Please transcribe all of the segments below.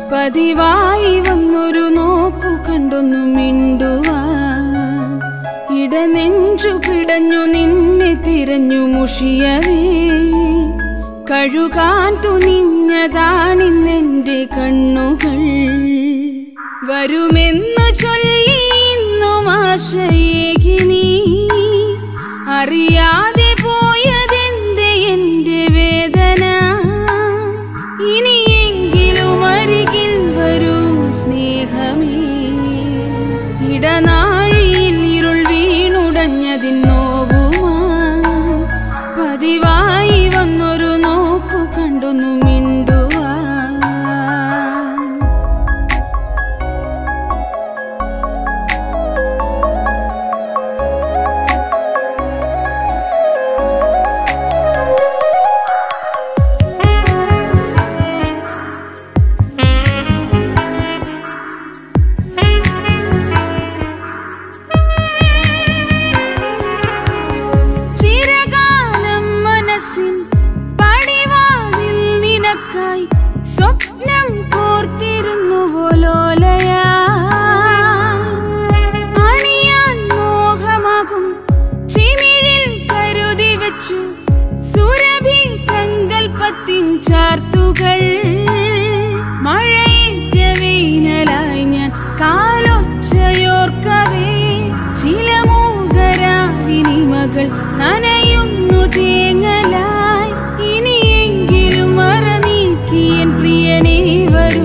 പതിവായി വന്നൊരു നോക്കു കണ്ടൊന്നു മിണ്ടുവാൻ ഇടനെഞ്ചു പിടഞ്ഞു നിന്നെ തിരഞ്ഞു മുഷിയവേ കഴുകാൻ തുനിഞ്ഞതാണിന്നെന്റെ കണ്ണുകൾ വരുമെന്ന് ചൊല്ലി ഇന്നും ആശയേകി നീ അറിയാതെ പോയതെന്റെ എന്റെ വേദന ഇനിയെങ്കിലും അരികിൽ വരൂ സ്നേഹമേ ഇടനാഴിയിൽ ഇരുൾ വീണുടഞ്ഞതിൻ നോവുമാ പതിവായി വന്നൊരു നോക്കു കണ്ടൊന്നു മിണ്ടുവാൻ ചിരകാലം മനസ്സിൻ പടിവാതിൽ നിനക്കായി സ്വപ്നം കോർത്തിരുന്നു പോലോലയാ അണിയാൻ മോഹമാകും ചിമിഴിൽ കരുതി വെച്ചു സുരഭി സങ്കൽപ്പത്തിൻ ചാർത്തുകൾ മഴയേറ്റ വീനലായി ഞാൻ കാലൊച്ചയോർക്കവേ ചില മൂകരാവിനിമകൾ നനയുന്നു തേങ്ങലായി ഇനിയെങ്കിലും മറ നീക്കിയൻ പ്രിയനേ വരൂ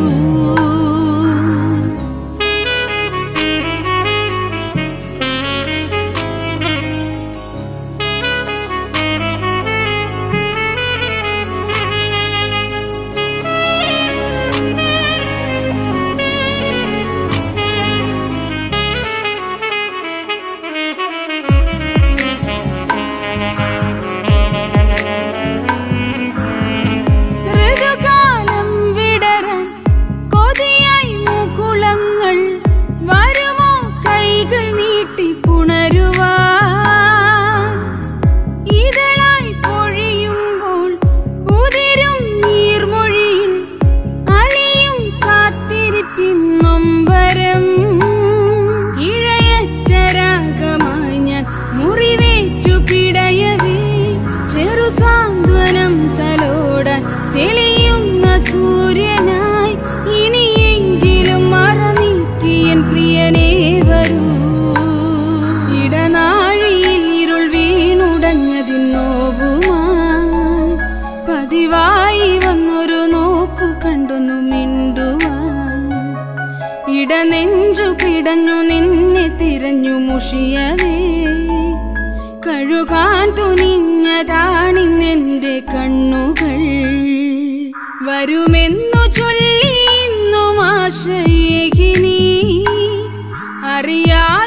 ഋതുകാലം വിടരാൻ കൊതിയായി മുകുളങ്ങൾ വരുമോ കൈകൾ നീട്ടി പുണരുവാൻ ഇതളായി പൊഴിയുമ്പോൾ ഉതിരും നീർമൊഴിയിൽ അലിയും കാത്തിരിപ്പിൻ നൊമ്പരം ഇഴയറ്റ രാഗമായി ഞാൻ മുറിവേറ്റു പിടയവേ ചെറു സാന്ത്വനം തലോടാൻ തെളിയുന്ന സൂര്യനായി ഇനിയെങ്കിലും മറ നീക്കിയൻ പ്രിയനേ വരൂ ഇടനാഴിയിൽ ഇരുൾ വീണുടഞ്ഞതിൻ നോവുമായി പതിവായി വന്നൊരു നോക്കു കണ്ടൊന്നു മിണ്ടുവാൻ ഇടനെഞ്ചു പിടഞ്ഞു നിന്നെ തിരഞ്ഞു മുഷിയവേ കഴുകാൻ തുനിഞ്ഞതാണിന്നെന്റെ കണ്ണുകൾ വരുമെന്നു ചൊല്ലി ഇന്നും ആശയേകി നീ അറിയാ